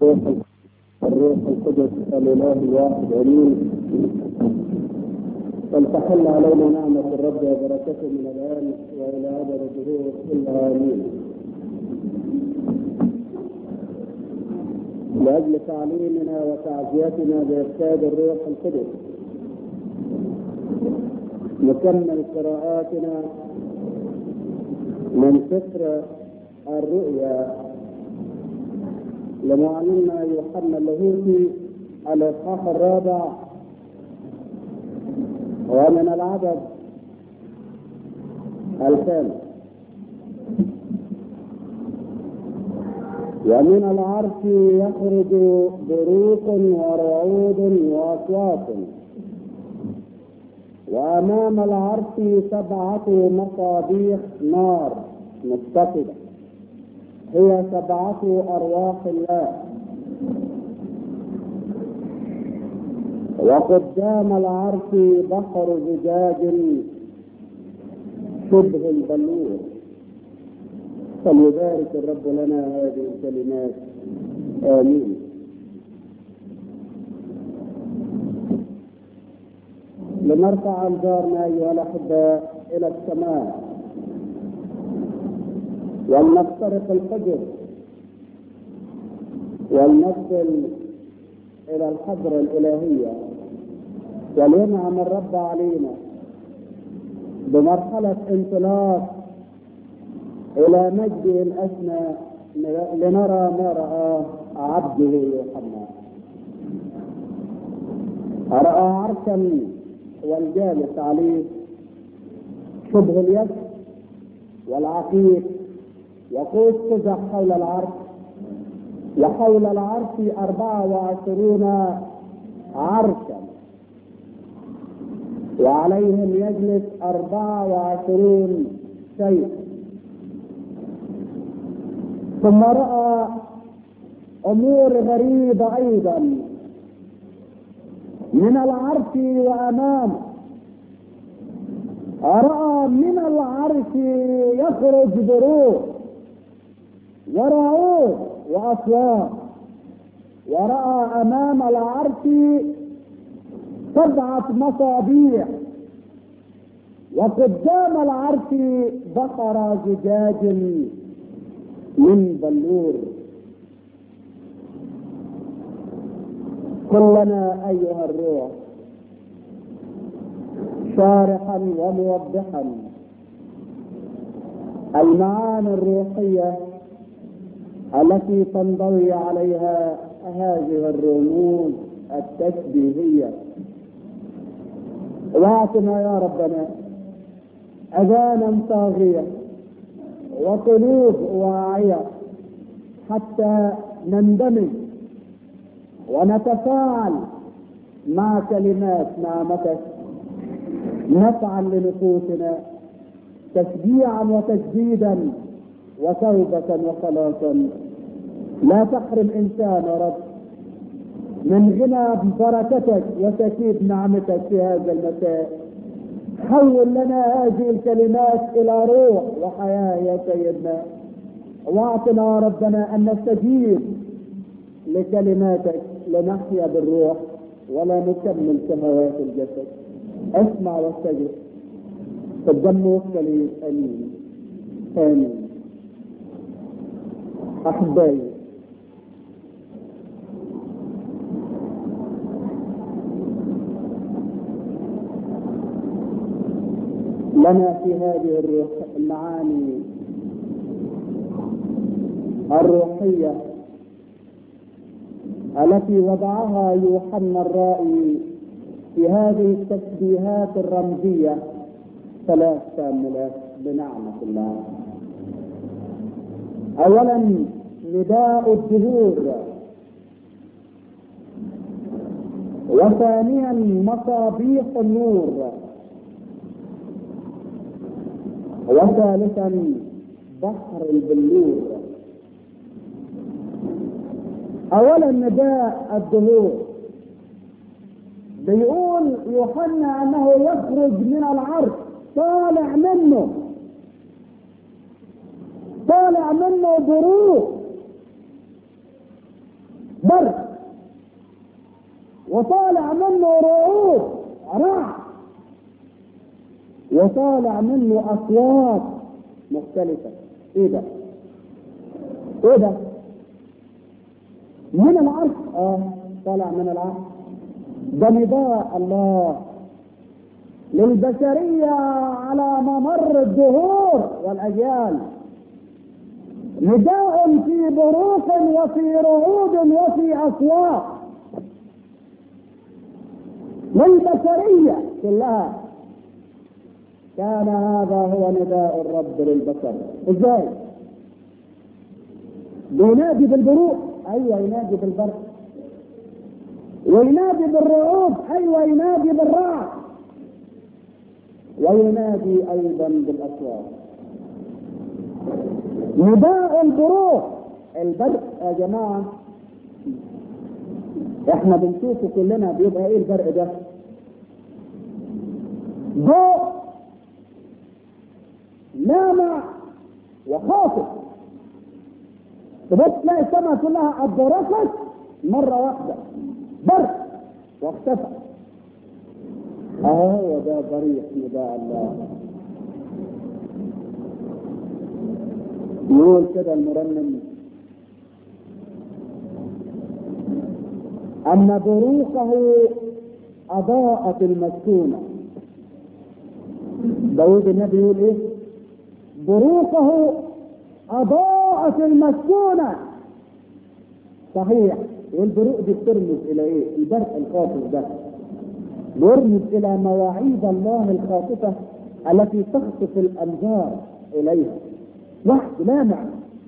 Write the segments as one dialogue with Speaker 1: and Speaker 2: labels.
Speaker 1: الروح القدس الاله الواحد امين فلتحل علينا نعمة الرب وبركته من الآن وإلى أبد الدهور كلها آمين. لأجل تعليمنا وتعزيتنا بإرشاد الروح القدس نكمل قراءاتنا من سفر الرؤيا لمعلمنا يوحنا اللاهوتي الاصحاح الرابع ومن العدد الخامس ومن العرش يخرج بروق ورعود واصوات وامام العرش سبعه مصابيح نار متقده هي سبعة أرواح الله وقدام العرش بحر زجاج شبه البلور فليبارك الرب لنا هذه الكلمات آمين لنرفع أنظارنا أيها الأحباء إلى السماء ولنخترق الحجر ولنصل الى الحضره الالهيه ولينعم الرب علينا بمرحله انطلاق الى مجد اسنى لنرى ما رآه عبده يوحنا رأى عرشا والجالس عليه شبه اليد والعقيق وقوس قزح حول العرش وحول العرش أربعة وعشرون عرشا وعليهم يجلس أربعة وعشرون سيف ثم رأى أمور غريبة أيضا من العرش وأمامه رأى من العرش يخرج بروح ورعود وأصوات ورأى أمام العرش سبعة مصابيح وقدام العرش بقر زجاج من بلور كلنا أيها الروح شارحا وموضحا المعاني الروحيه التي تنضوي عليها هذه الرموز التشبيهية واعطنا يا ربنا أذانا طاغية وقلوب واعية حتى نندمج ونتفاعل مع كلمات نعمتك نفعا لنفوسنا تشجيعا وتجديدا وتوبة وخلاصا لا تحرم انسان يا رب من غنى بركتك وتكيد نعمتك في هذا المساء حول لنا هذه الكلمات الى روح وحياه يا سيدنا واعطنا يا ربنا ان نستجيب لكلماتك لنحيا بالروح ولا نكمل شهوات الجسد اسمع واستجب قدام وصلي امين امين احبائي لنا في هذه الروح المعاني الروحية التي وضعها يوحنا الرائي في هذه التشبيهات الرمزية ثلاث كاملات بنعمة الله اولا نداء الدهور وثانيا مصابيح النور وثالثا بحر البلور اولا نداء الدهور بيقول يوحنا انه يخرج من العرش طالع منه طالع منه بروح برد وطالع منه رعود رعد وطالع منه اصوات مختلفه ايه ده ايه ده من العرش اه طالع من العرش ده نداء الله للبشرية على ممر الدهور والأجيال نداء في بروق وفي رعود وفي أصوات للبشرية كلها كان هذا هو نداء الرب للبشر ازاي بينادي بالبروق ايوه ينادي بالبرق وينادي بالرعود ايوه ينادي بالرعد وينادي ايضا بالاصوات نداء البروق البرق يا جماعه احنا بنشوفه كلنا بيبقى ايه البرق ده ضوء لامع وخافت تبص تلاقي السماء كلها اتبرقت مرة واحدة برق واختفى اهو ده ضريح نداء الله يقول كده المرنم أن بروقه أضاءت المسكونة داود النبي يقول إيه؟ بروقه أضاءت المسكونة صحيح والبروق دي بترمز إلى إيه؟ البرق الخاطف ده بيرمز إلى مواعيد الله الخاطفة التي تخطف الأنظار إليها وحد لامع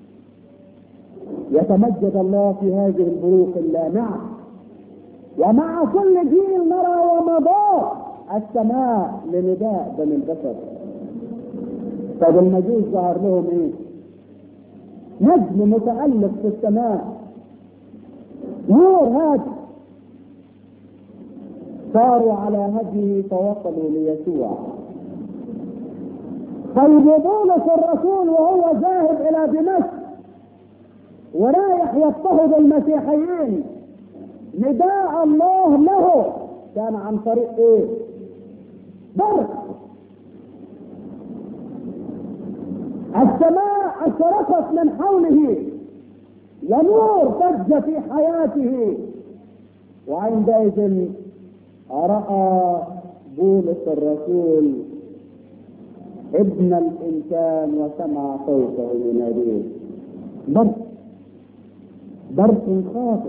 Speaker 1: يتمجد الله في هذه البروق اللامعة ومع كل جيل نرى ومضاء السماء لنداء بني البشر طب المجوس ظهر لهم ايه؟ نجم متألق في السماء نور هادي صاروا على هديه فوصلوا ليسوع طيب بولس الرسول وهو ذاهب الى دمشق ورايح يضطهد المسيحيين نداء الله له كان عن طريق ايه؟ برق السماء اشرقت من حوله ونور فج في حياته وعندئذ راى بولس الرسول ابن الانسان وسمع صوته يناديه برق برق خاطف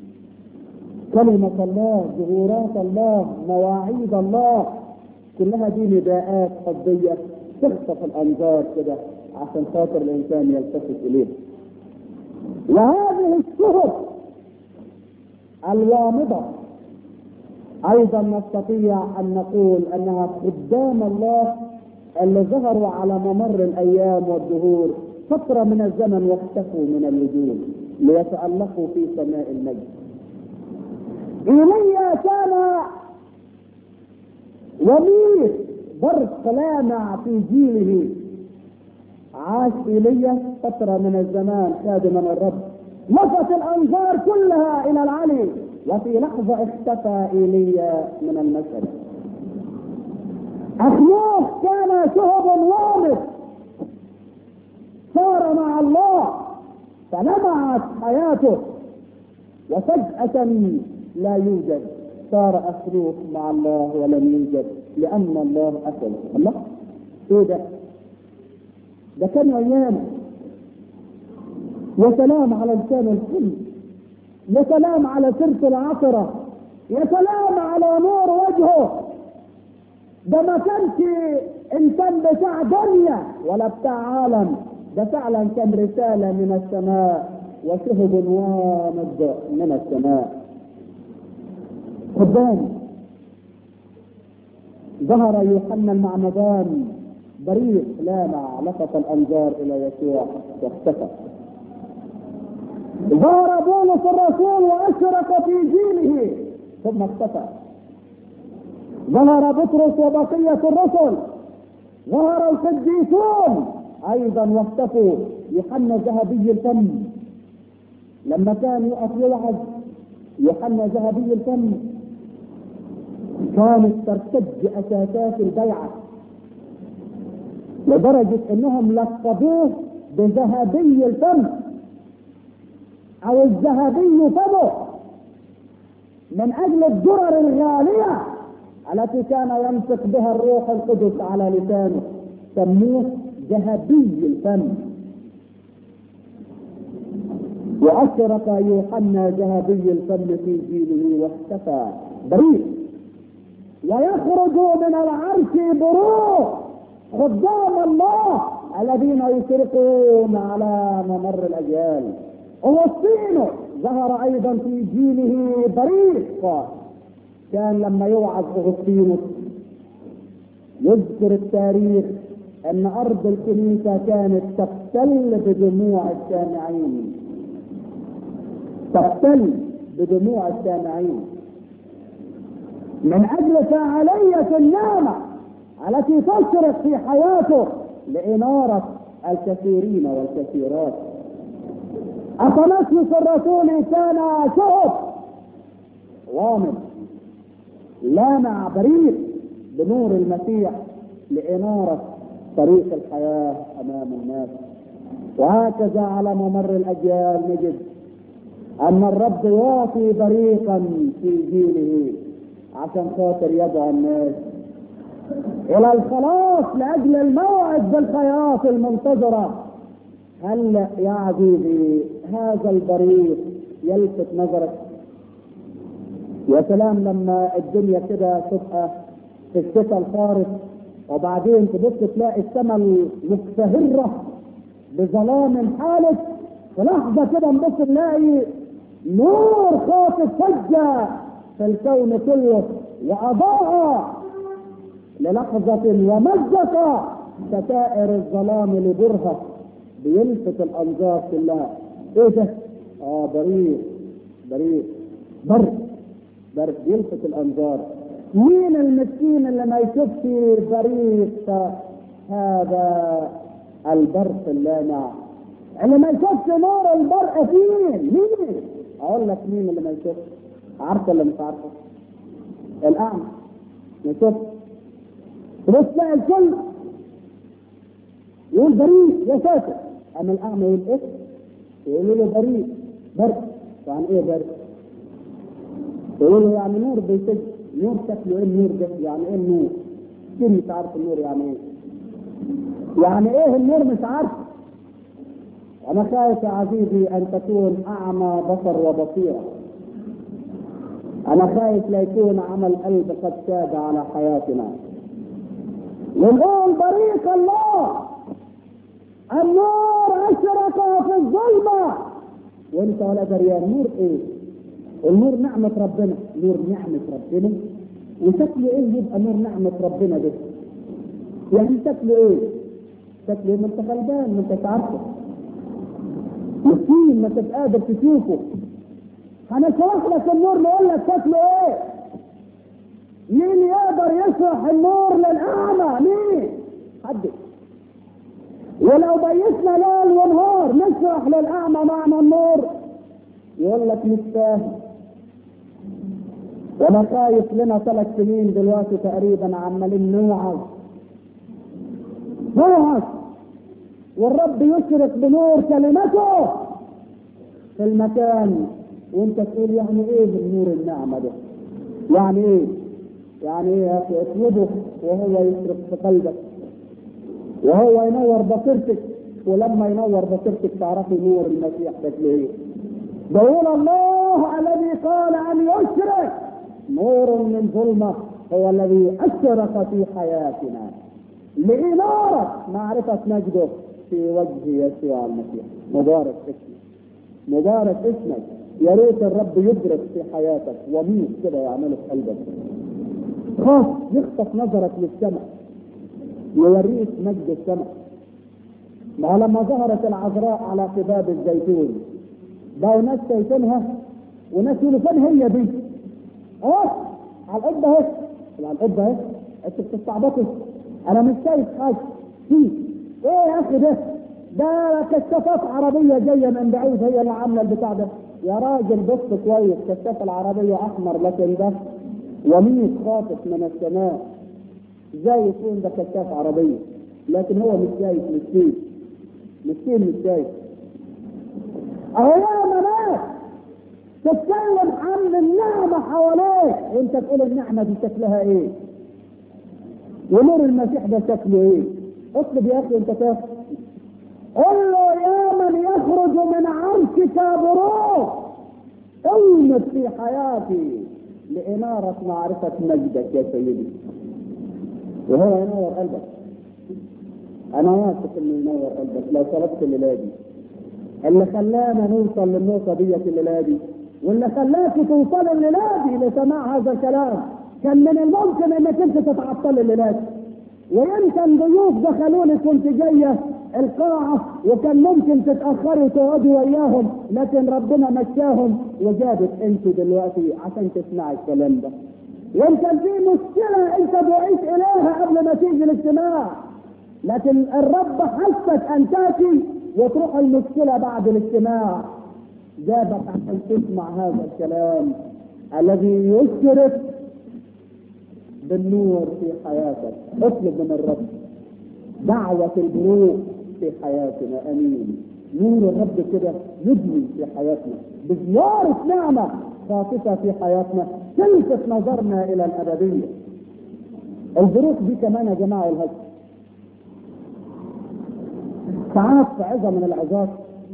Speaker 1: كلمة الله ظهورات الله مواعيد الله كلها دي نداءات حبية تخطف الأنظار كده عشان خاطر الإنسان يلتفت إليه وهذه الشهب الوامضة أيضا نستطيع أن نقول أنها قدام الله اللي ظهروا على ممر الأيام والدهور فترة من الزمن واختفوا من الوجود ليتألقوا في سماء المجد ايليا كان وليد برق لامع في جيله عاش ايليا فتره من الزمان خادما الرب لفت الانظار كلها الى العلي وفي لحظه اختفى ايليا من المشهد اخنوخ كان شهب وامض صار مع الله فلمعت حياته وفجأة لا يوجد صار أخلوق مع الله ولم يوجد لأن الله أكل الله إيه ده؟ ده كان أيام يا سلام على لسان الكل يا سلام على سيرة العطرة يا سلام على نور وجهه ده ما كانش انسان بتاع دنيا ولا بتاع عالم ده فعلا كان رسالة من السماء وشهب وامض من السماء قدام ظهر يوحنا المعمدان بريق لامع لفت الانظار الى يسوع واختفى ظهر بولس الرسول واشرق في جيله ثم اختفى ظهر بطرس وبقية الرسل ظهر القديسون ايضا واختفوا يوحنا ذهبي الفم لما كان يقف يوعظ يوحنا ذهبي الفم كانت ترتج اساسات البيعه لدرجه انهم لقبوه بذهبي الفم او الذهبي فمه من اجل الدرر الغاليه التي كان ينطق بها الروح القدس على لسانه سموه ذهبي الفم وأشرق يوحنا ذهبي الفم في جيله واختفى بريء ويخرج من العرش بروح خدام الله الذين يشرقون على ممر الاجيال اغسطينوس ظهر ايضا في جيله بريق كان لما يوعظ اغسطينوس يذكر التاريخ ان ارض الكنيسه كانت تقتل بدموع السامعين تقتل بدموع السامعين من اجل فاعليه النعمه التي تشرق في حياته لاناره الكثيرين والكثيرات اثناسيوس الرسول كان شهب غامض لامع بريء بنور المسيح لاناره طريق الحياه امام الناس وهكذا على ممر الاجيال نجد ان الرب يعطي بريقا في جيله عشان خاطر يدعو الناس الى الخلاص لاجل الموعد بالخياط المنتظره هل يا عزيزي هذا البريق يلفت نظرك يا سلام لما الدنيا كده تبقى في الشتاء الخارج وبعدين تبص تلاقي السماء مكتهرة بظلام حالك في لحظة كده نبص نلاقي نور خاطف فجة في الكون كله وأضاء للحظة ومزق ستائر الظلام لبرهة بيلفت الأنظار كلها إيه ده؟ آه بريء بريء برد برد يلفت الأنظار مين المسكين اللي ما يشوفش بريق هذا البرق اللامع اللي ما يشوفش نور البرق فين مين اقول لك مين اللي ما يشوفش عارفه ولا مش عارفه الاعمى ما يشوفش تبص تلاقي الكل يقول بريء يا ساتر اما الاعمى يقول ايه يقولوا له بريء برد يعني ايه برد يقولوا له يعني نور بيسجل نور شكله ايه النور ده؟ يعني ايه النور؟ كتير مش عارف النور يعني ايه؟ يعني ايه النور مش عارف؟ انا خايف يا عزيزي ان تكون اعمى بصر وبصيره. انا خايف لا يكون عمل قلب قد ساد على حياتنا. ونقول بريق الله النور اشرق في الظلمه وانت ولا دريان نور ايه؟ النور نعمة ربنا نور نعمة ربنا وشكله ايه يبقى نور نعمة ربنا ده يعني شكله ايه شكله ايه ما انت غلبان ما انت عارفه مسكين ما انت قادر تشوفه هنشرح لك النور نقول لك شكله ايه مين يقدر يشرح النور للأعمى مين حد ولو بيتنا ليل ونهار نشرح للأعمى معنى النور يقول لك مش فاهم وانا خايف لنا ثلاث سنين دلوقتي تقريبا عمالين نوعظ نوعظ والرب يشرق بنور كلمته في المكان وانت تقول يعني ايه النور النعمة ده يعني ايه يعني ايه يا اخي اطلبه وهو يشرق في قلبك وهو ينور بصيرتك ولما ينور بصيرتك تعرفي نور المسيح شكله ايه بقول الله الذي قال ان يشرك نور من ظلمه هو الذي اشرق في حياتنا لإنارة معرفة مجده في وجه يسوع المسيح مبارك اسمك مبارك اسمك يا ريت الرب يدرك في حياتك ومين كده يعمله في قلبك خاص يخطف نظرك للسماء يوريك مجد السماء ما لما ظهرت العذراء على قباب الزيتون بقوا ناس شايفينها وناس يقولوا فين هي دي؟ اه على القبه اهي على القبه اهي انت بتستعبطي انا مش شايف حاجه في ايه يا اخي ده؟ ده كشافات عربيه جايه من بعيد هي اللي عامله البتاع ده يا راجل بص كويس كشاف العربيه احمر لكن ده وميت خاطف من السماء ازاي يكون ده كشاف عربيه لكن هو مش شايف مسكين مسكين مش شايف اهو يا مناس تتكلم عن النعمة حواليك وانت تقول النعمة دي شكلها ايه ونور المسيح ده شكله ايه اطلب يا اخي انت تاخد قل له يا من يخرج من عرشك بروح امت في حياتي لإنارة معرفة مجدك يا سيدي وهو ينور قلبك أنا واثق إنه ينور قلبك لو طلبت الليلة دي اللي خلانا نوصل للنقطة ديت الليلة دي واللي خلاك توصل الليلة دي لسماع هذا الكلام كان من الممكن انك انت تتعطل الليلة دي ويمكن ضيوف دخلوا لك كنت جاية القاعة وكان ممكن تتأخري وتقعدي وياهم لكن ربنا مشاهم وجابك انت دلوقتي عشان تسمعي الكلام ده يمكن في مشكلة انت دعيت اليها قبل ما تيجي الاجتماع لكن الرب حثك ان تاتي وتروح المشكلة بعد الاجتماع جابك عشان تسمع هذا الكلام الذي يشرف بالنور في حياتك اطلب من الرب دعوة البروق في حياتنا امين نور الرب كده يبني في حياتنا بزيارة نعمة خاطفة في حياتنا تلفت نظرنا الى الابدية البروق دي كمان يا جماعة الهجر ساعات في عظة من العظات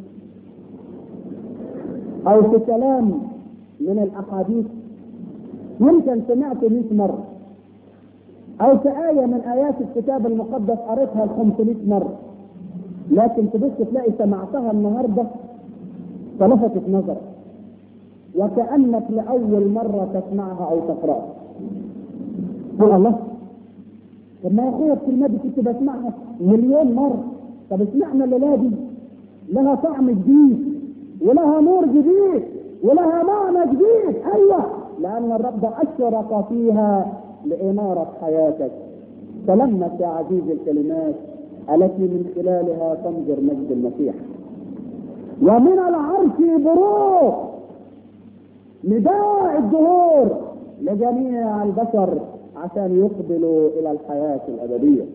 Speaker 1: او في كلام من الاحاديث يمكن سمعت 100 مرة او في آية من آيات الكتاب المقدس قريتها ال 500 مرة لكن تبص تلاقي سمعتها النهاردة فلفتت نظرك وكأنك لأول مرة تسمعها أو تقرأها قول الله طب ما يا أخويا الكلمة دي كنت بسمعها مليون مرة طب اسمعنا الليلة دي لها طعم جديد ولها نور جديد ولها معنى جديد أيوه لأن الرب أشرق فيها لإنارة حياتك تلمس يا عزيزي الكلمات التي من خلالها تنظر مجد المسيح ومن العرش بروق نداء الدهور لجميع البشر عشان يقبلوا إلى الحياة الأبدية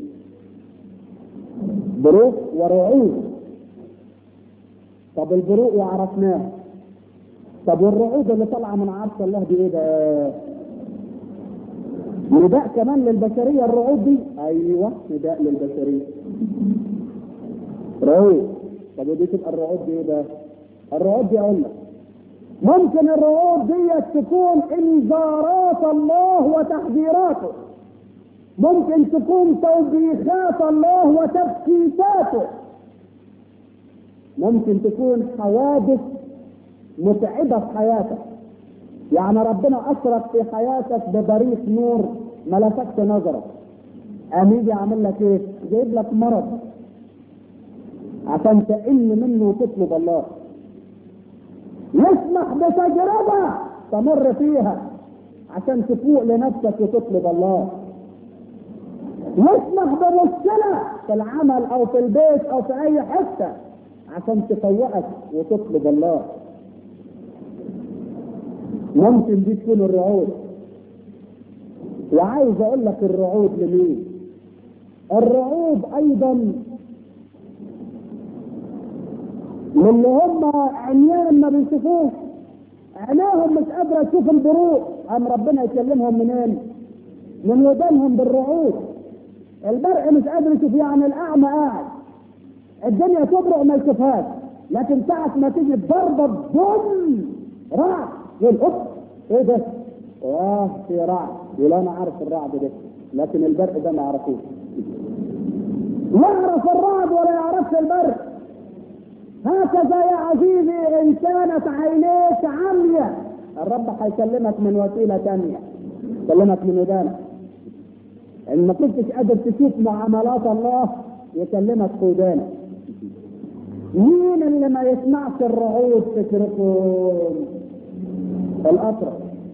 Speaker 1: بروق ورعود طب البروق وعرفناه طب والرعود اللي طالعه من عرش الله دي ايه ده؟ نداء كمان للبشريه الرعود دي ايوه نداء للبشريه رعود طب ودي تبقى الرعود دي ايه ده؟ الرعود دي اقول لك ممكن الرعود دي تكون انذارات الله وتحذيراته ممكن تكون توبيخات الله وتبكيتاته ممكن تكون حوادث متعبة في حياتك يعني ربنا أشرق في حياتك ببريق نور ما لفتش نظرك قام يجي يعمل لك ايه؟ جايب لك مرض عشان تقل منه وتطلب الله يسمح بتجربة تمر فيها عشان تفوق لنفسك وتطلب الله يسمح بمشكلة في العمل أو في البيت أو في أي حتة عشان تفوقك وتطلب الله ممكن دي تكون الرعود وعايز اقول لك الرعود لمين الرعود ايضا للي هم عميان ما بيشوفوش عينيهم مش قادره تشوف البروق قام ربنا يكلمهم منين من ودانهم بالرعود البرق مش قادر يشوف يعني الاعمى قاعد الدنيا تبرق ما يشوفهاش لكن ساعة ما تيجي الضربة بوم رعد يقول اوب ايه ده؟ واه في رعد يقول انا عارف الرعد ده لكن البرق ده ما يعرفوش يعرف الرعد ولا يعرفش البرق هكذا يا عزيزي ان كانت عينيك عمية الرب هيكلمك من وسيلة ثانية يكلمك من ودانك ان ما كنتش قادر تشوف معاملات الله يكلمك في ودانك مين اللي ما يسمعش الرعود فكركم الأطرف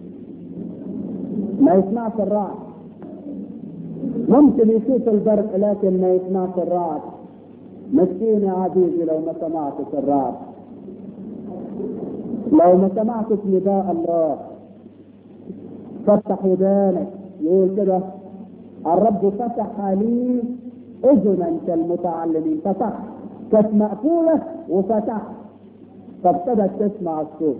Speaker 1: ما يسمعش الرعد ممكن يشوف البرق لكن ما يسمعش الرعد مسكين يا عزيزي لو ما سمعتش الرعد لو ما سمعتش نداء الله فتح ودانك يقول كده الرب فتح لي اذنا كالمتعلمين فتح كانت مقفوله وفتح فابتدت تسمع الصوت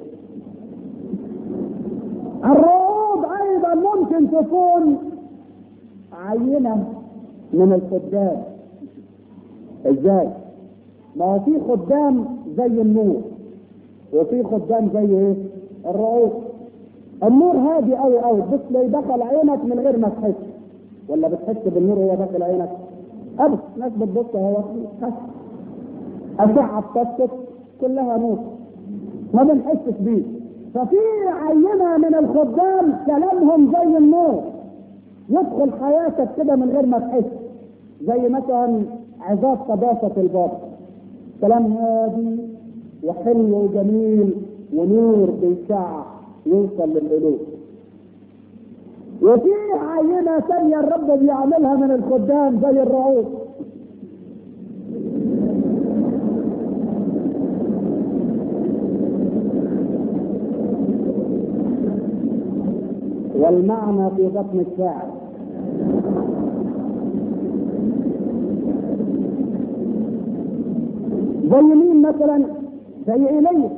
Speaker 1: الرعود ايضا ممكن تكون عينه من الخدام ازاي ما هو في خدام زي النور وفي خدام زي ايه الرعود النور هادي قوي قوي بس لو دخل عينك من غير ما تحس ولا بتحس بالنور وهو داخل عينك ابدا ناس بتبص هو حس اشعه بتسقط كلها نور ما بنحسش بيه ففي عينه من الخدام كلامهم زي النور يدخل حياتك كده من غير ما تحس زي مثلا عظات قداسة الباب كلام هادي وحلو وجميل ونور بيشع يوصل للقلوب وفي عينة ثانية الرب بيعملها من الخدام زي الرعود والمعنى في بطن الشاعر زي مين مثلا زي ايليا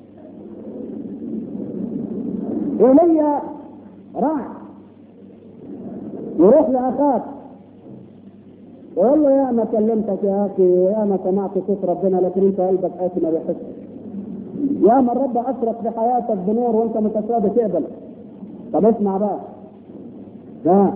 Speaker 1: ايليا راح يروح لاخاك يقول له يا ما كلمتك يا اخي يا ما سمعت صوت ربنا لكن انت قلبك قاسي ما بيحسش يا ما الرب اشرق في حياتك بنور وانت متسابق تقبل طب اسمع بقى ها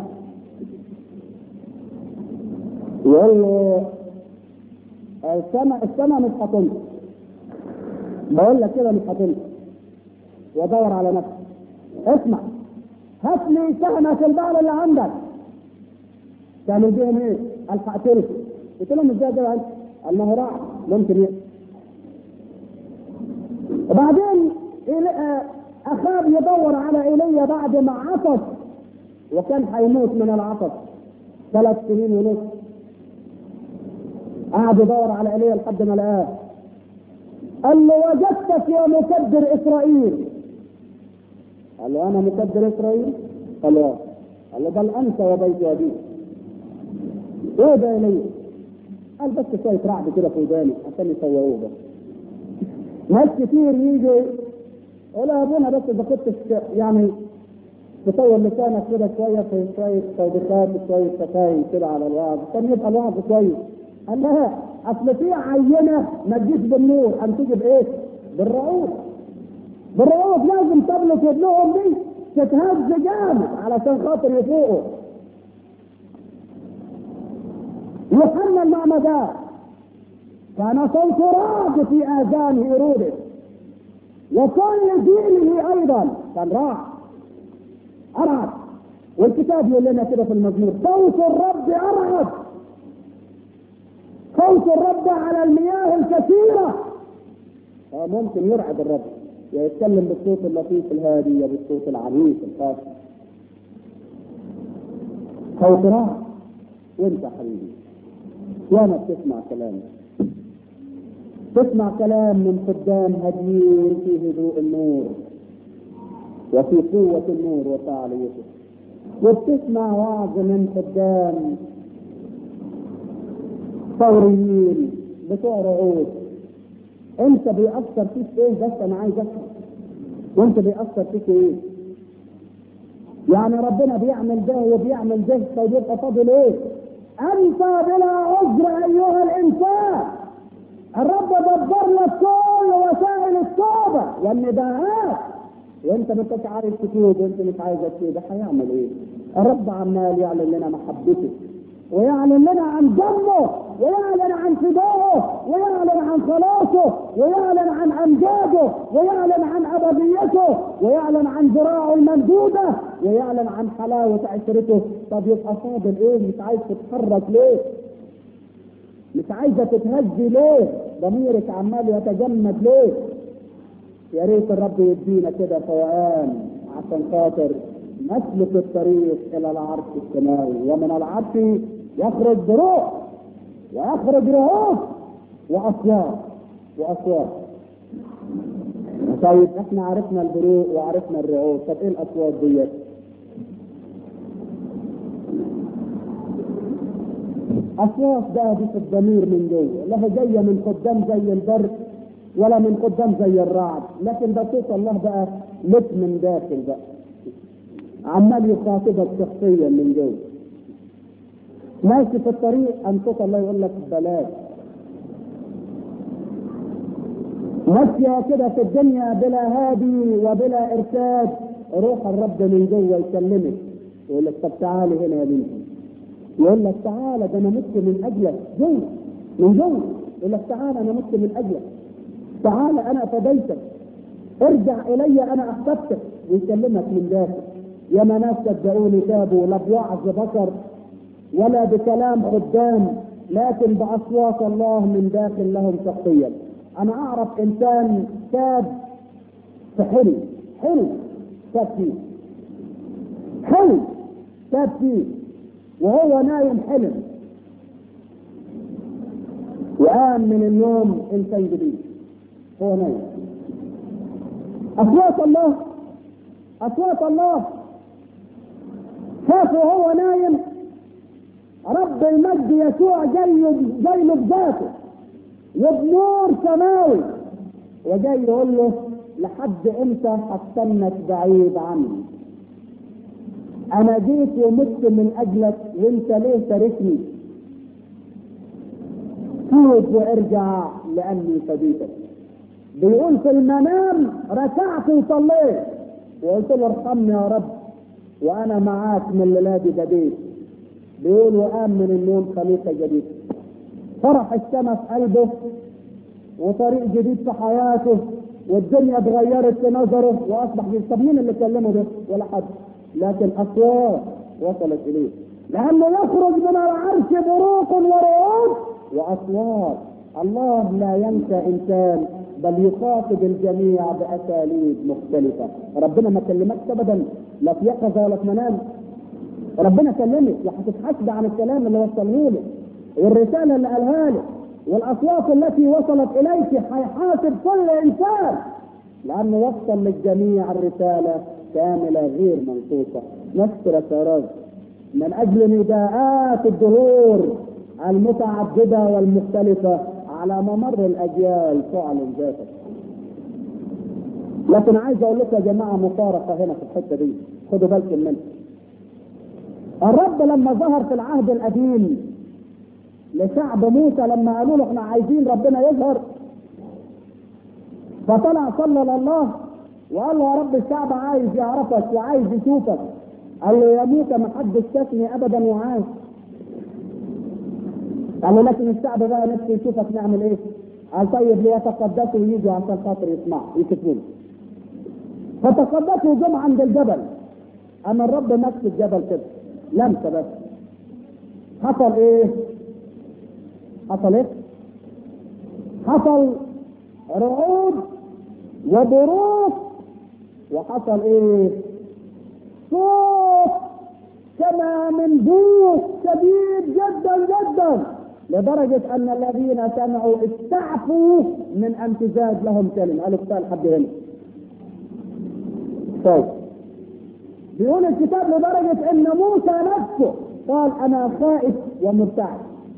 Speaker 1: يقول له السماء السماء مش هتنزل بقول لك كده مش هتنزل ودور على نفسك اسمع هات لي سهمك البعل اللي عندك تعمل بيهم ايه؟ قال هقتله قلت لهم ازاي ده قال ما هو راح ممكن ايه وبعدين اخاب يدور على ايليا بعد ما عطس وكان هيموت من العطس ثلاث سنين ونص قعد يدور على ايليا لحد ما لقاه قال له وجدتك يا مكدر اسرائيل قال له انا مكدر اسرائيل قال له قال له بل انت وبيت ابيك ايه ده ايليا قال بس شويه رعد كده في وداني عشان يسوقوه بس ناس كتير يجوا يقول يا ابونا بس اذا كنت يعني تطور لسانك كده شويه في شويه توبيخات وشويه شتايم كده على الوعظ كان يبقى الوعظ كويس قال لا اصل في عينه ما تجيش بالنور ان تيجي بايه؟ بالرعود بالرعود لازم طبلة ابنهم دي تتهز جامد علشان خاطر يفوقوا يوحنا المعمدان كان صوت رعد في اذان هيرودس وكل دينه ايضا كان راع ارعد والكتاب يقول لنا كده في المزمور صوت الرب ارعد صوت الرب على المياه الكثيرة آه ممكن يرعد الرب يا يتكلم بالصوت اللطيف الهادي يا بالصوت العنيف الخاص صوت رعد وانت حبيبي وانا بتسمع كلامك تسمع كلام من خدام هديين في هدوء النور وفي قوة النور وفعاليته وبتسمع وعظ من خدام ثوريين بتوع رعود انت بيأثر فيك ايه بس انا عايز افهم وانت بيأثر فيك ايه يعني ربنا بيعمل ده وبيعمل ده طيب يبقى فاضل ايه انت بلا عذر ايها الانسان الرب دبر لك كل وسائل التوبه والنداءات وانت ما انتش عايز تتوب وانت مش عايز تتوب هيعمل ايه؟ الرب عمال يعلن لنا محبته ويعلن لنا عن دمه ويعلن عن فدائه ويعلن عن خلاصه ويعلن عن امجاده ويعلن عن ابديته ويعلن عن ذراعه الممدوده ويعلن عن حلاوه عشرته طب يبقى فاضل ايه مش عايز تتحرك ليه؟ مش عايزه تتهزي ليه؟ ضميرك عمال يتجمد ليه؟ يا ريت الرب يدينا كده فوقان عشان خاطر نسلك الطريق الى العرش السماوي ومن العرش يخرج بروح ويخرج رؤوس واصوات واصوات طيب احنا عرفنا البروق وعرفنا الرعود طب ايه الاصوات ديت اصوات بقى دي في الضمير من جوه لا هي جايه من قدام زي البرق ولا من قدام زي الرعد لكن ده صوت الله بقى لك من داخل بقى عمال يخاطبك شخصيا من جوه ماشي في الطريق ان صوت الله يقول لك بلاش ماشية كده في الدنيا بلا هادي وبلا ارشاد روح الرب من جوه يكلمك يقول لك طب تعالي هنا يا بنتي يقول لك تعالى ده انا مت من اجلك جوه من جوه يقول لك تعالى انا مت من اجلك تعالى انا فديتك ارجع الي انا احببتك ويكلمك من داخل يا ما ناس صدقوني تابوا لا بوعظ بشر ولا بكلام خدام لكن باصوات الله من داخل لهم شخصيا انا اعرف انسان تاب في حلم حلم تاب فيه حلم تاب فيه وهو نايم حلم وقام من النوم انسان جديد هو نايم اصوات الله اصوات الله شافه وهو نايم رب المجد يسوع جاي جاي له بذاته وبنور سماوي وجاي يقول له لحد امتى هستنك بعيد عني انا جيت ومت من اجلك وانت ليه تاركني توب وارجع لاني فديتك بيقول في المنام ركعت وصليت وقلت له ارحمني يا رب وانا معاك من ليلادي بديت بيقول وقام من النوم خليقه جديده فرح السما في قلبه وطريق جديد في حياته والدنيا اتغيرت في نظره واصبح جديد طب مين اللي كلمه ده؟ ولا حد لكن اصوات وصلت اليه لانه يخرج من العرش بروق ورعود واصوات الله لا ينسى انسان بل يخاطب الجميع باساليب مختلفه ربنا ما كلمكش ابدا لا في يقظه ولا في منام ربنا كلمك وهتتحاسب عن الكلام اللي وصله لك والرساله اللي قالها لك والاصوات التي وصلت اليك هيحاسب كل انسان لانه وصل للجميع الرساله كامله غير منصوصه نشكرك يا رب من اجل نداءات الدهور المتعدده والمختلفه على ممر الاجيال تعلن ذاتك لكن عايز اقول لكم يا جماعه مفارقه هنا في الحته دي خدوا بالكم منها الرب لما ظهر في العهد القديم لشعب موسى لما قالوا له احنا عايزين ربنا يظهر فطلع صلى لله وقال له يا رب الشعب عايز يعرفك وعايز يشوفك قال له يا موسى ما حدش شافني ابدا وعايز قال له لكن الشعب بقى نفسه يشوفك نعمل ايه؟ قال طيب ليتقدسوا ويجوا عشان خاطر يسمعوا يكتبون فتقدسوا جم عند الجبل اما الرب نفس الجبل كده لمسه بس حصل ايه؟ حصل ايه؟ حصل رعود وبروق وحصل ايه؟ صوت كما من بوق شديد جدا جدا لدرجة أن الذين سمعوا استعفوا من أن تزاد لهم كلمة قالوا كفاية لحد هنا. طيب بيقول الكتاب لدرجة أن موسى نفسه قال أنا خائف ومرتعب.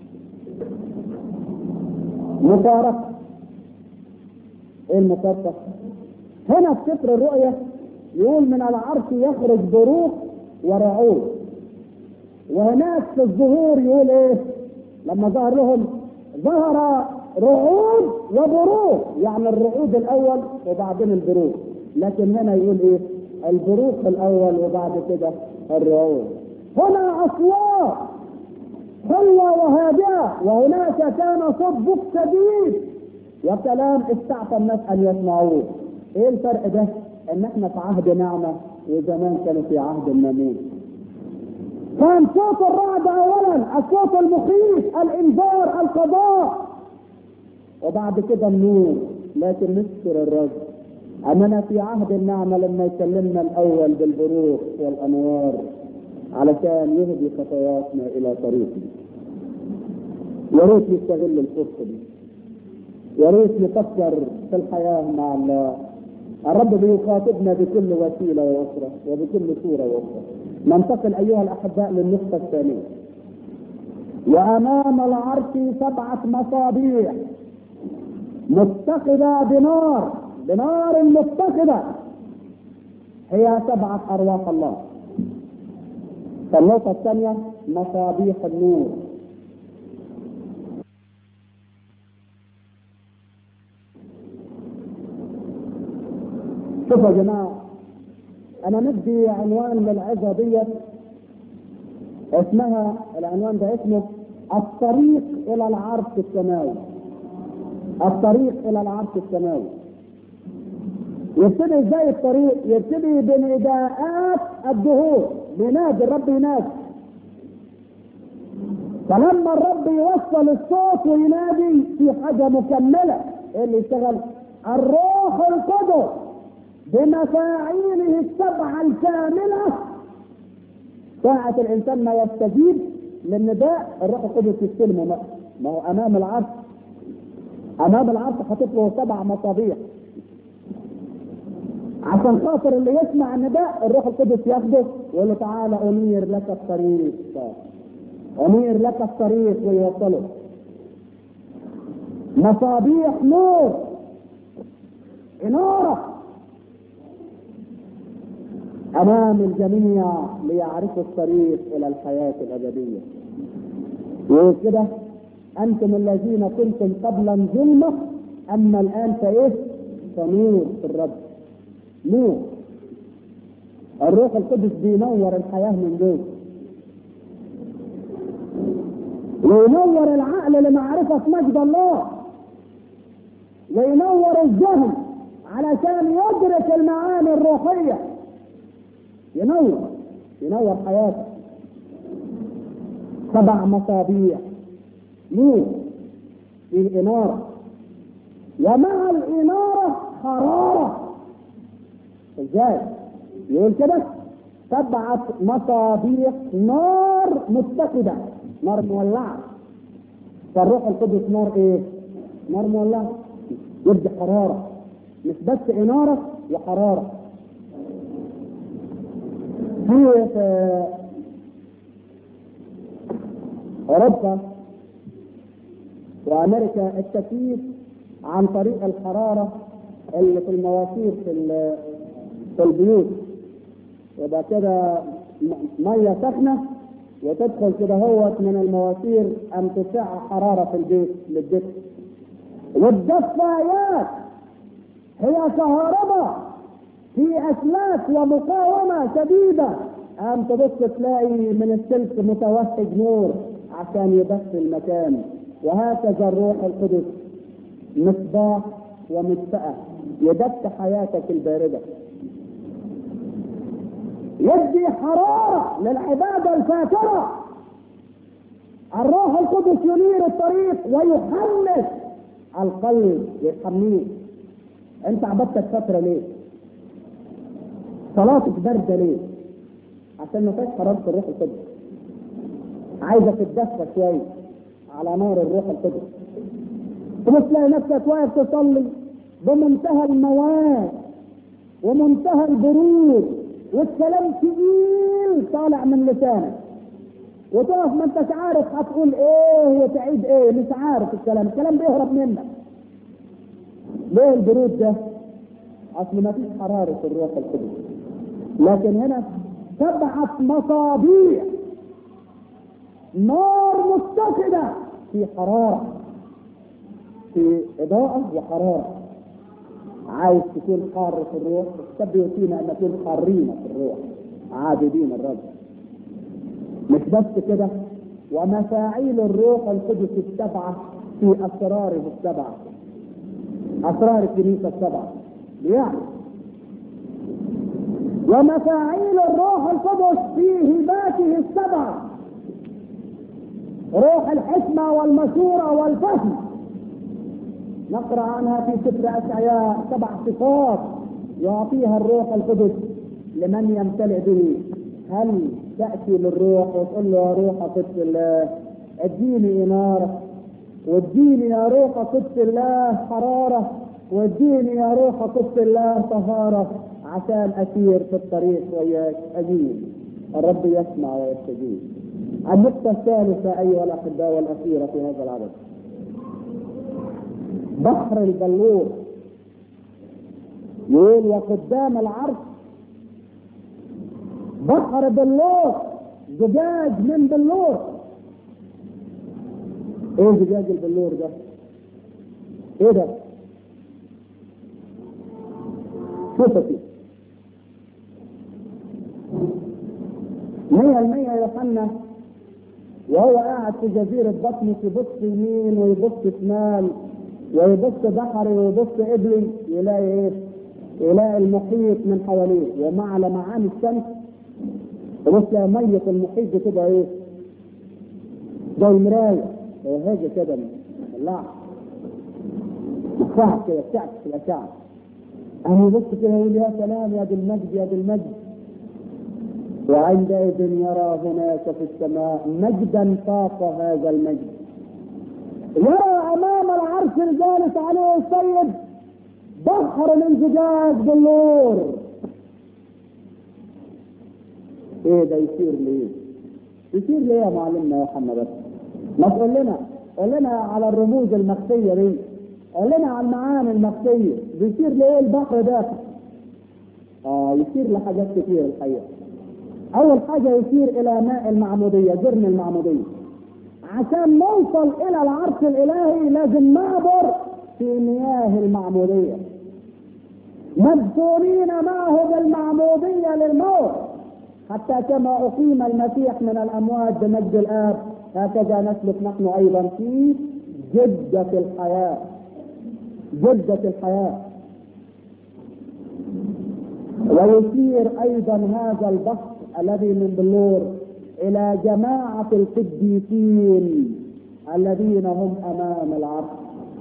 Speaker 1: مفارقة. إيه المفارقة؟ هنا في سفر الرؤيا يقول من العرش يخرج بروق ورعود. وهناك في الظهور يقول ايه؟ لما ظهر لهم ظهر رعود وبروق يعني الرعود الاول وبعدين البروق لكن هنا يقول ايه البروق الاول وبعد كده الرعود هنا اصوات حلوة وهادئة وهناك كان صوت بوق شديد وكلام استعفى الناس ان يسمعوه ايه الفرق ده ان احنا في عهد نعمة وزمان كانوا في عهد الناموس كان صوت الرعد اولا الصوت المخيف الانذار القضاء وبعد كده النور لكن نشكر الرب اننا في عهد النعمه لما يكلمنا الاول بالبروق والانوار علشان يهدي خطواتنا الى طريقه يا ريت يستغل الفرصه دي يا ريت نفكر في الحياة مع الله الرب بيخاطبنا بكل وسيلة وأخرى وبكل صورة وأخرى ننتقل أيها الأحباء للنقطة الثانية وأمام العرش سبعة مصابيح متخذة بنار بنار متخذة هي سبعة أرواح الله النقطة الثانية مصابيح النور شوفوا يا جماعة أنا ندي عنوان للعظة ديت اسمها العنوان ده اسمه الطريق إلى العرش السماوي الطريق إلى العرش السماوي يبتدي ازاي الطريق؟ يبتدي بنداءات الدهور بينادي الرب ينادي فلما الرب يوصل الصوت وينادي في حاجة مكملة ايه اللي يشتغل؟ الروح القدس بمفاعيله السبعة الكاملة ساعة الإنسان ما يستجيب للنداء الروح القدس يستلمه ما هو أمام العرش أمام العرش حاطط له سبع مصابيح عشان خاطر اللي يسمع النداء الروح القدس ياخده ويقول له تعالى أنير لك الطريق أنير لك الطريق ويوصله مصابيح نور إنارة أمام الجميع ليعرفوا الطريق إلى الحياة الأبدية وكده أنتم الذين كنتم قبلا ظلمة أما الآن فإيه؟ فنور في الرب نور الروح القدس بينور الحياة من جوه وينور العقل لمعرفة مجد الله وينور الذهن علشان يدرك المعاني الروحية ينور ينور حياته سبع مصابيح نور في إنارة ومع الإنارة حرارة ازاي؟ يقول كده سبعة مصابيح نار متقدة نار مولعة فالروح القدس نار ايه؟ نار مولعة يدي حرارة مش بس إنارة وحرارة في في أوروبا وأمريكا التكييف عن طريق الحرارة اللي في المواسير في في البيوت يبقى كده ميه سخنه وتدخل كده هوت من المواسير ان تشع حراره في البيت للدفء والدفايات هي كهرباء في اسلاك ومقاومه شديده أم تبص تلاقي من السلك متوهج نور عشان يدفي المكان وهكذا الروح القدس مصباح ومدفأة يدفي حياتك الباردة يدي حرارة للعبادة الفاترة الروح القدس ينير الطريق ويحمس القلب يحميه انت عبدتك فترة ليه صلاتك باردة ليه عشان ما فيش حرارة الروح القدس عايزة تتدفى شوية على نار الروح القدس تبص تلاقي نفسك واقف تصلي بمنتهى المواد ومنتهى البرود والكلام تقيل طالع من لسانك وتقف ما انتش عارف هتقول ايه وتعيد ايه مش عارف الكلام الكلام بيهرب منك ليه البرود ده اصل ما فيش حرارة الروح القدس لكن هنا سبعة مصابيح نار متسدة في حرارة في إضاءة وحرارة عايز تكون حار في الروح الكتاب يوصينا ان نكون حارين في الروح عابدين الرب مش بس كده ومفاعيل الروح القدس السبعه في اسراره السبعه اسرار الكنيسه السبعه يعني ومفاعيل الروح القدس في هباته السبعه روح الحكمه والمشوره والفهم نقرا عنها في سفر اشعياء سبع صفات يعطيها الروح القدس لمن يمتلئ به هل تاتي للروح وتقول له يا روح قدس الله اديني اناره واديني يا روح قدس الله حرارة واديني يا روح قدس الله طهارة عشان أسير في الطريق وياك أجيب الرب يسمع ويستجيب النقطة الثالثة أيها الأحباء والأخيرة في هذا العدد بحر البلور يقول وقدام العرش بحر بلور زجاج من بلور ايه زجاج البلور ده؟ ايه ده؟ صفتي مية المية يوحنا وهو قاعد في جزيرة بطنس يبص يمين ويبص شمال ويبص بحري ويبص قبلي يلاقي ايه؟ يلاقي المحيط من حواليه ومع لمعان الشمس تبص يلاقي مية المحيط بتبقى ايه؟ زي المراية هاجة كده لا بتفعل كده بتعكس الأشعة أنا يبص كده يقول يا سلام يا دي المجد يا دي المجد وعندئذ يرى هناك في السماء مجدا فاق هذا المجد يرى امام العرش الجالس عليه السيد بحر من زجاج بالنور ايه ده يصير ليه؟ يصير ليه يا معلمنا يا محمد بس؟ ما تقول لنا قول لنا على الرموز المخفيه دي قول لنا على المعاني المخفيه بيصير ليه البحر ده؟ اه يصير لحاجات كتير الحقيقه اول حاجه يشير الى ماء المعموديه جرن المعموديه عشان نوصل الى العرش الالهي لازم نعبر في مياه المعموديه مدفونين معه بالمعموديه للموت حتى كما اقيم المسيح من الاموات بمجد الاب هكذا نسلك نحن ايضا في جده الحياه جده الحياه ويشير ايضا هذا البحر الذي من بلور الى جماعة القديسين الذين هم امام العرش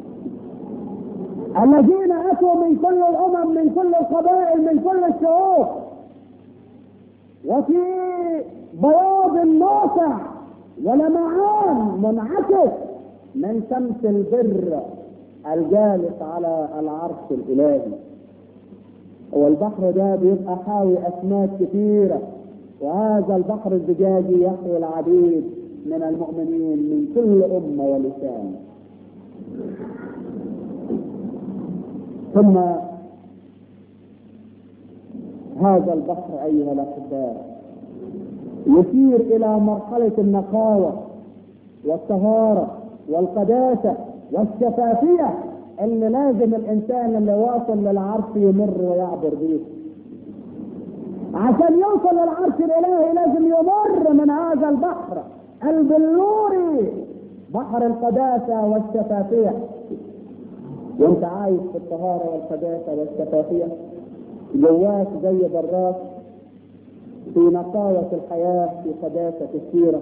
Speaker 1: الذين اتوا من كل الامم من كل القبائل من كل الشعوب وفي بياض واسع ولمعان منعكس من شمس البر الجالس على العرش الالهي والبحر ده بيبقى حاوي اسماك كثيره وهذا البحر الزجاجي يحوي العديد من المؤمنين من كل أمة ولسان ثم هذا البحر أيها الأحباء يشير إلى مرحلة النقاوة والطهارة والقداسة والشفافية اللي لازم الإنسان اللي واصل للعرش يمر ويعبر به عشان يوصل للعرش الالهي لازم يمر من هذا البحر البلوري بحر القداسة والشفافية وانت عايش في الطهارة والقداسة والشفافية جواك زي براك في نقاوة الحياة في قداسة السيرة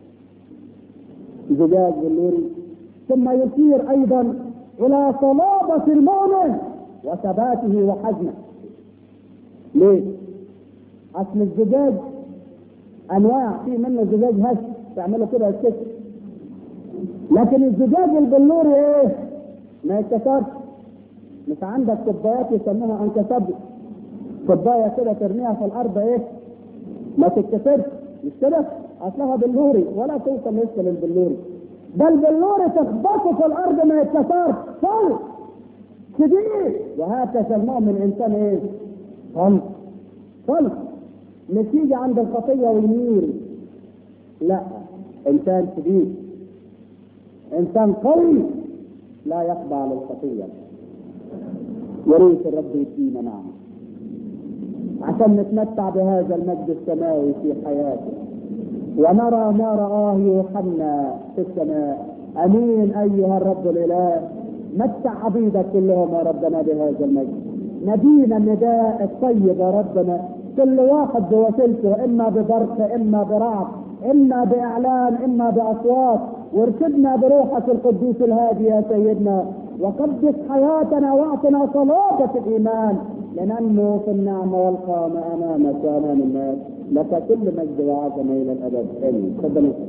Speaker 1: زجاج بلوري ثم يشير ايضا الى صلابة المؤمن وثباته وحزمه ليه؟ اصل الزجاج انواع في منه زجاج هش تعمله كده يتكسر لكن الزجاج البلوري ايه؟ ما يتكسرش مش عندك كوبايات يسموها انكسبل كوبايه كده ترميها في الارض ايه؟ ما تتكسرش مش كده؟ اصلها بلوري ولا توصل لسه للبلوري ده البلوري تخبطه في الارض ما يتكسرش صلب شديد وهكذا المؤمن انسان ايه؟ صلب صلب نتيجة عند الخطية ويميل لا انسان شديد انسان قوي لا يخضع للخطية وريت الرب يدينا نعمة عشان نتمتع بهذا المجد السماوي في حياته ونرى ما رآه يوحنا في السماء امين ايها الرب الاله متع عبيدك كلهم يا ربنا بهذا المجد ندينا النداء الطيب يا ربنا كل واحد بوسيلته اما ببرق اما برعد اما باعلان اما باصوات وارشدنا بروحك القدوس الهادي يا سيدنا وقدس حياتنا واعطنا صلابة الايمان لننمو في النعمة والقامة امامك وامام الناس لك كل مجد وعظمة الى الابد امين تفضلوا